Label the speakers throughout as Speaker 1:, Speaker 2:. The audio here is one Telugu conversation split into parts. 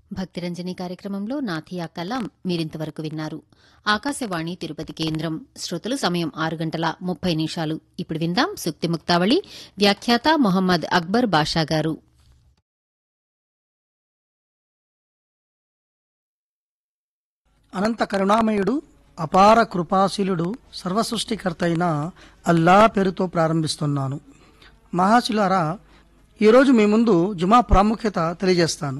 Speaker 1: భక్తిరంజని కార్యక్రమంలో నాథియా కలాం మీరింతవరకు విన్నారు ఆకాశవాణి తిరుపతి కేంద్రం శ్రోతలు సమయం ఆరు గంటల ముప్పై నిమిషాలు ఇప్పుడు విందాం సుక్తి ముక్తావళి వ్యాఖ్యాత మొహమ్మద్ అక్బర్ బాషా గారు
Speaker 2: అనంత కరుణామయుడు అపార కృపాశీలుడు సర్వసృష్టికర్త అయిన అల్లా పేరుతో ప్రారంభిస్తున్నాను మహాశిలారా ఈరోజు మీ ముందు జుమా ప్రాముఖ్యత తెలియజేస్తాను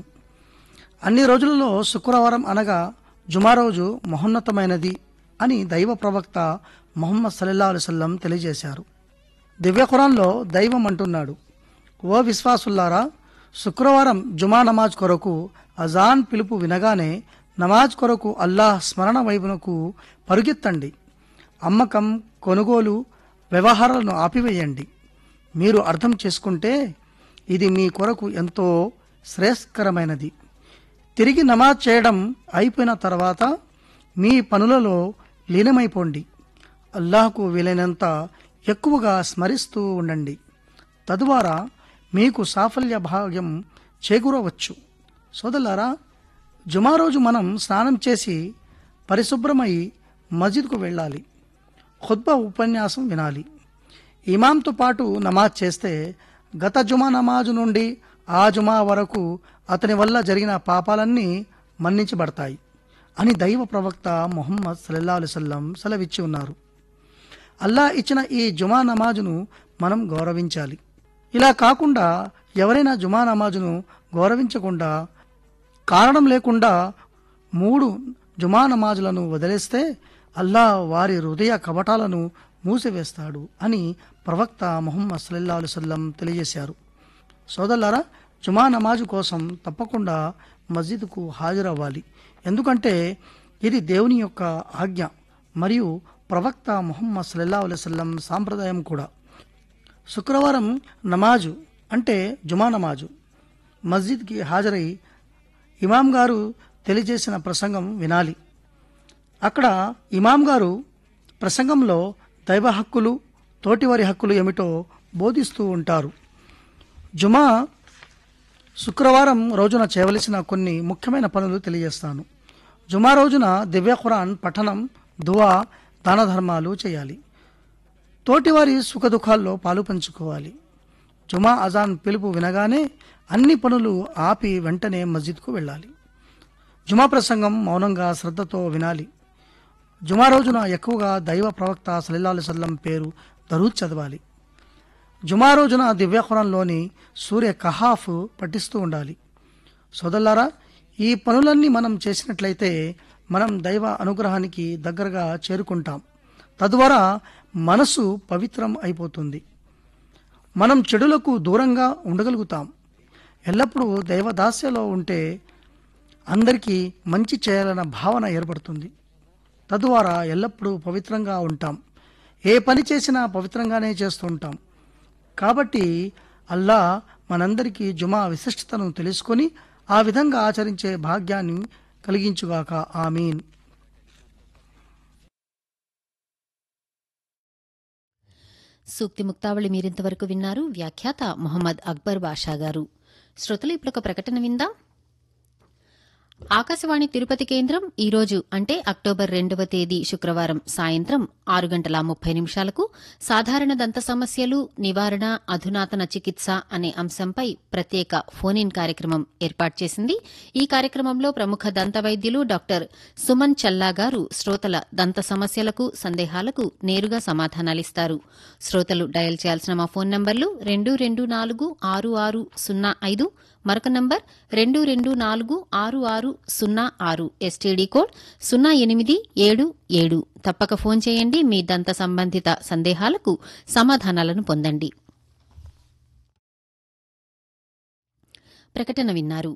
Speaker 2: అన్ని రోజులలో శుక్రవారం అనగా జుమా రోజు మహోన్నతమైనది అని దైవ ప్రవక్త మొహమ్మద్ సల్లల్లా అలుసల్లం తెలియజేశారు దివ్య ఖురాన్లో దైవం అంటున్నాడు ఓ విశ్వాసుల్లారా శుక్రవారం జుమా నమాజ్ కొరకు అజాన్ పిలుపు వినగానే నమాజ్ కొరకు అల్లాహ్ స్మరణ వైపునకు పరుగెత్తండి అమ్మకం కొనుగోలు వ్యవహారాలను ఆపివేయండి మీరు అర్థం చేసుకుంటే ఇది మీ కొరకు ఎంతో శ్రేయస్కరమైనది తిరిగి నమాజ్ చేయడం అయిపోయిన తర్వాత మీ పనులలో లీనమైపోండి అల్లాహకు వీలైనంత ఎక్కువగా స్మరిస్తూ ఉండండి తద్వారా మీకు సాఫల్య భాగ్యం చేకూరవచ్చు సోదరులారా జుమా రోజు మనం స్నానం చేసి పరిశుభ్రమై మస్జిద్కు వెళ్ళాలి ఖుద్బా ఉపన్యాసం వినాలి ఇమాంతో పాటు నమాజ్ చేస్తే గత జుమా నమాజు నుండి ఆ జుమా వరకు అతని వల్ల జరిగిన పాపాలన్నీ మన్నించబడతాయి అని దైవ ప్రవక్త మొహమ్మద్ సల్లల్లా అలుసల్లం సెలవిచ్చి ఉన్నారు అల్లా ఇచ్చిన ఈ జుమా నమాజును మనం గౌరవించాలి ఇలా కాకుండా ఎవరైనా జుమా నమాజును గౌరవించకుండా కారణం లేకుండా మూడు జుమా నమాజులను వదిలేస్తే అల్లా వారి హృదయ కవటాలను మూసివేస్తాడు అని ప్రవక్త ముహమ్మద్ సల్లల్లా అలుసల్లం తెలియజేశారు సోదరులారా జుమా నమాజు కోసం తప్పకుండా మస్జిద్కు హాజరవ్వాలి ఎందుకంటే ఇది దేవుని యొక్క ఆజ్ఞ మరియు ప్రవక్త ముహమ్మద్ సల్లల్లా అలైవల్లం సాంప్రదాయం కూడా శుక్రవారం నమాజు అంటే జుమా నమాజు మస్జిద్కి హాజరై ఇమాం గారు తెలియజేసిన ప్రసంగం వినాలి అక్కడ ఇమాం గారు ప్రసంగంలో దైవ హక్కులు తోటివారి హక్కులు ఏమిటో బోధిస్తూ ఉంటారు జుమా శుక్రవారం రోజున చేయవలసిన కొన్ని ముఖ్యమైన పనులు తెలియజేస్తాను జుమా రోజున దివ్య ఖురాన్ పఠనం దువా దాన ధర్మాలు చేయాలి తోటివారి సుఖదుఖాల్లో పాలు పంచుకోవాలి జుమా అజాన్ పిలుపు వినగానే అన్ని పనులు ఆపి వెంటనే మస్జిద్కు వెళ్ళాలి జుమా ప్రసంగం మౌనంగా శ్రద్ధతో వినాలి జుమా రోజున ఎక్కువగా దైవ ప్రవక్త సల్లల్లాహు అలైహి వసల్లం పేరు దరూద్ చదవాలి జుమా రోజున దివ్య ఖురాన్లోని సూర్య కహాఫ్ పఠిస్తూ ఉండాలి సోదల్లారా ఈ పనులన్నీ మనం చేసినట్లయితే మనం దైవ అనుగ్రహానికి దగ్గరగా చేరుకుంటాం తద్వారా మనసు పవిత్రం అయిపోతుంది మనం చెడులకు దూరంగా ఉండగలుగుతాం ఎల్లప్పుడూ దైవదాస్యలో ఉంటే అందరికీ మంచి చేయాలన్న భావన ఏర్పడుతుంది తద్వారా ఎల్లప్పుడూ పవిత్రంగా ఉంటాం ఏ పని చేసినా పవిత్రంగానే చేస్తూ ఉంటాం కాబట్టి అల్లా మనందరికీ జుమా విశిష్టతను తెలుసుకొని ఆ విధంగా ఆచరించే భాగ్యాన్ని కలిగించుగాక ఆమీన్
Speaker 1: సూక్తి ముక్తావళి మీరింతవరకు విన్నారు వ్యాఖ్యాత మొహమ్మద్ అక్బర్ బాషా గారు శ్రోతలు ఇప్పుడు ఒక ప్రకటన విందాం ఆకాశవాణి తిరుపతి కేంద్రం ఈ రోజు అంటే అక్టోబర్ రెండవ తేదీ శుక్రవారం సాయంత్రం ఆరు గంటల ముప్పై నిమిషాలకు సాధారణ దంత సమస్యలు నివారణ అధునాతన చికిత్స అనే అంశంపై ప్రత్యేక ఫోన్ ఇన్ కార్యక్రమం ఏర్పాటు చేసింది ఈ కార్యక్రమంలో ప్రముఖ దంత వైద్యులు డాక్టర్ సుమన్ చల్లా గారు శ్రోతల దంత సమస్యలకు సందేహాలకు నేరుగా సమాధానాలిస్తారు శ్రోతలు డయల్ చేయాల్సిన మా ఫోన్ నంబర్లు రెండు రెండు నాలుగు ఆరు ఆరు సున్నా ఐదు మరొక నంబర్ రెండు రెండు నాలుగు ఆరు ఆరు సున్నా ఆరు ఎస్టీడీ కోడ్ సున్నా ఎనిమిది ఏడు ఏడు తప్పక ఫోన్ చేయండి మీ దంత సంబంధిత సందేహాలకు సమాధానాలను పొందండి ప్రకటన విన్నారు